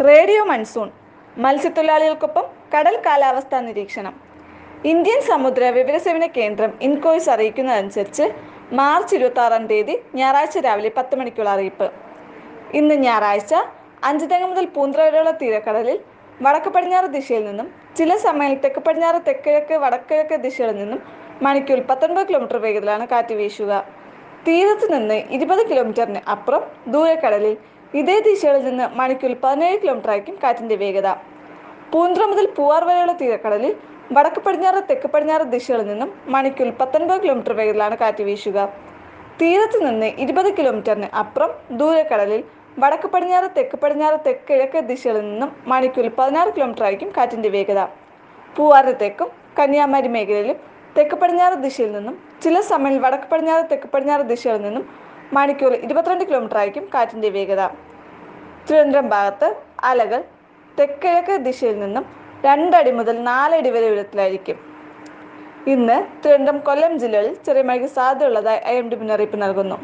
radio monsoon മത്സ്യത്തൊഴിലാളികൾക്കൊപ്പം കടൽ കാലാവസ്ഥാ നിരീക്ഷണം ഇന്ത്യൻ സമുദ്ര വിവരസേവന കേന്ദ്രം ഇൻകോയ്സ് അറിയിക്കുന്നതനുസരിച്ച് മാർച്ച് ഇരുപത്തി ആറാം തീയതി ഞായറാഴ്ച രാവിലെ പത്ത് മണിക്കുള്ള അറിയിപ്പ് ഇന്ന് ഞായറാഴ്ച അഞ്ചുതെങ്ങ് മുതൽ പൂന്തറ വരെയുള്ള തീരക്കടലിൽ വടക്ക് പടിഞ്ഞാറ് ദിശയിൽ നിന്നും ചില സമയങ്ങളിൽ തെക്ക് പടിഞ്ഞാറ് തെക്കിഴക്ക് വടക്കിഴക്ക് ദിശകളിൽ നിന്നും മണിക്കൂർ പത്തൊൻപത് കിലോമീറ്റർ വേഗത്തിലാണ് കാറ്റ് വീശുക തീരത്ത് നിന്ന് ഇരുപത് കിലോമീറ്ററിന് അപ്പുറം ദൂരക്കടലിൽ ഇതേ ദിശകളിൽ നിന്ന് മണിക്കൂർ പതിനേഴ് കിലോമീറ്റർ ആയിരിക്കും കാറ്റിന്റെ വേഗത പൂന്തുറ മുതൽ പൂവാർ വരെയുള്ള തീരക്കടലിൽ വടക്ക് പടിഞ്ഞാറ് തെക്ക് പടിഞ്ഞാറ് ദിശകളിൽ നിന്നും മണിക്കൂർ പത്തൊൻപത് കിലോമീറ്റർ വേഗത്തിലാണ് കാറ്റ് വീശുക തീരത്ത് നിന്ന് ഇരുപത് കിലോമീറ്ററിന് അപ്പുറം ദൂരക്കടലിൽ വടക്ക് പടിഞ്ഞാറ് തെക്ക് പടിഞ്ഞാറ് തെക്ക് കിഴക്ക് ദിശകളിൽ നിന്നും മണിക്കൂർ പതിനാറ് കിലോമീറ്റർ ആയിരിക്കും കാറ്റിന്റെ വേഗത പൂവാറിന് തെക്കും കന്യാകുമാരി മേഖലയിലും തെക്ക് പടിഞ്ഞാറ് ദിശയിൽ നിന്നും ചില സമയം വടക്ക് പടിഞ്ഞാറ് തെക്ക് പടിഞ്ഞാറ് ദിശകളിൽ നിന്നും മണിക്കൂർ ഇരുപത്തിരണ്ട് കിലോമീറ്റർ ആയിരിക്കും കാറ്റിന്റെ വേഗത തിരുവനന്തപുരം ഭാഗത്ത് അലകൾ തെക്കിഴക്ക് ദിശയിൽ നിന്നും രണ്ടടി മുതൽ നാലടി വരെ ഉയരത്തിലായിരിക്കും ഇന്ന് തിരുവനന്തപുരം കൊല്ലം ജില്ലകളിൽ ചെറിയ മഴയ്ക്ക് സാധ്യതയുള്ളതായി ഐ എം ഡി മുന്നറിയിപ്പ് നൽകുന്നു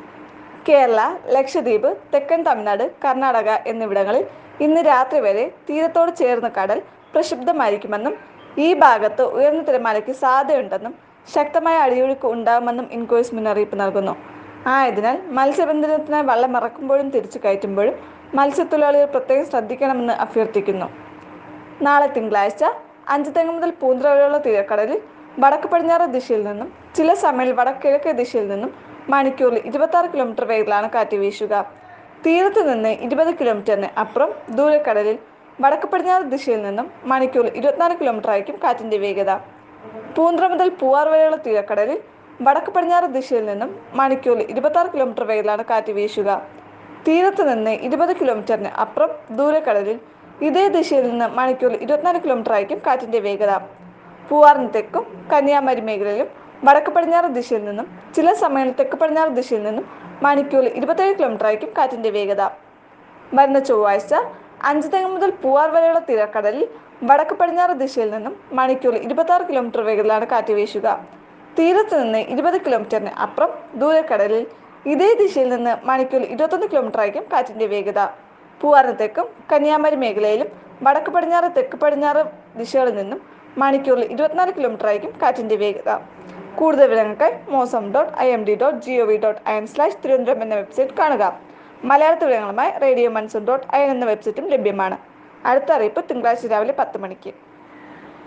കേരള ലക്ഷദ്വീപ് തെക്കൻ തമിഴ്നാട് കർണാടക എന്നിവിടങ്ങളിൽ ഇന്ന് രാത്രി വരെ തീരത്തോട് ചേർന്ന കടൽ പ്രക്ഷുബ്ധമായിരിക്കുമെന്നും ഈ ഭാഗത്ത് ഉയർന്ന തിരമാലയ്ക്ക് സാധ്യതയുണ്ടെന്നും ശക്തമായ അടിയൊഴുക്ക് ഉണ്ടാകുമെന്നും ഇൻകോയ്സ് മുന്നറിയിപ്പ് നൽകുന്നു ആയതിനാൽ മത്സ്യബന്ധനത്തിനായി വള്ളം ഇറക്കുമ്പോഴും തിരിച്ചു കയറ്റുമ്പോഴും മത്സ്യത്തൊഴിലാളികൾ പ്രത്യേകം ശ്രദ്ധിക്കണമെന്ന് അഭ്യർത്ഥിക്കുന്നു നാളെ തിങ്കളാഴ്ച അഞ്ച് തെങ്ങ് മുതൽ പൂന്തറ വരെയുള്ള തീരക്കടലിൽ വടക്ക് പടിഞ്ഞാറ് ദിശയിൽ നിന്നും ചില സമയങ്ങളിൽ വടക്കിഴക്ക് ദിശയിൽ നിന്നും മണിക്കൂറിൽ ഇരുപത്തി ആറ് കിലോമീറ്റർ വേഗത്തിലാണ് കാറ്റ് വീശുക തീരത്ത് നിന്ന് ഇരുപത് കിലോമീറ്ററിന് അപ്പുറം ദൂരക്കടലിൽ വടക്ക് പടിഞ്ഞാറ് ദിശയിൽ നിന്നും മണിക്കൂറിൽ ഇരുപത്തിനാല് കിലോമീറ്റർ ആയിരിക്കും കാറ്റിന്റെ വേഗത പൂന്തറ മുതൽ പൂവാർ വരെയുള്ള തീരക്കടലിൽ വടക്ക് പടിഞ്ഞാറ് ദിശയിൽ നിന്നും മണിക്കൂറിൽ ഇരുപത്തി ആറ് കിലോമീറ്റർ വേഗത്തിലാണ് കാറ്റ് വീശുക തീരത്ത് നിന്ന് ഇരുപത് കിലോമീറ്ററിന് അപ്പുറം ദൂരക്കടലിൽ ഇതേ ദിശയിൽ നിന്ന് മണിക്കൂറിൽ ഇരുപത്തിനാല് കിലോമീറ്റർ ആയിരിക്കും കാറ്റിന്റെ വേഗത പൂവാറിന് തെക്കും കന്യാകുമാരി മേഖലയിലും വടക്ക് പടിഞ്ഞാറ് ദിശയിൽ നിന്നും ചില സമയങ്ങളിൽ തെക്ക് പടിഞ്ഞാറ് ദിശയിൽ നിന്നും മണിക്കൂറിൽ ഇരുപത്തേഴ് കിലോമീറ്റർ ആയിരിക്കും കാറ്റിന്റെ വേഗത വരുന്ന ചൊവ്വാഴ്ച അഞ്ച് തെങ്ങ് മുതൽ പൂവാർ വരെയുള്ള തീരക്കടലിൽ വടക്ക് പടിഞ്ഞാറ് ദിശയിൽ നിന്നും മണിക്കൂറിൽ ഇരുപത്തി ആറ് കിലോമീറ്റർ വേഗത്തിലാണ് കാറ്റ് വീശുക തീരത്ത് നിന്ന് ഇരുപത് കിലോമീറ്ററിന് അപ്പുറം ദൂരക്കടലിൽ ഇതേ ദിശയിൽ നിന്ന് മണിക്കൂറിൽ ഇരുപത്തൊന്ന് കിലോമീറ്റർ ആയിരിക്കും കാറ്റിന്റെ വേഗത പൂവാറിന് തെക്കും കന്യാകുമാരി മേഖലയിലും വടക്ക് പടിഞ്ഞാറ് തെക്ക് പടിഞ്ഞാറ് ദിശകളിൽ നിന്നും മണിക്കൂറിൽ ഇരുപത്തിനാല് കിലോമീറ്റർ ആയിരിക്കും കാറ്റിന്റെ വേഗത കൂടുതൽ വിവരങ്ങൾക്കായി Mausam dot I M D dot G O V dot I N slash Thiruvananthapuram എന്ന വെബ്സൈറ്റ് കാണുക മലയാളത്തിൽ വിവരങ്ങളുമായി radio monsoon dot I N എന്ന വെബ്സൈറ്റും ലഭ്യമാണ് അടുത്ത അറിയിപ്പ് തിങ്കളാഴ്ച രാവിലെ പത്ത് മണിക്ക്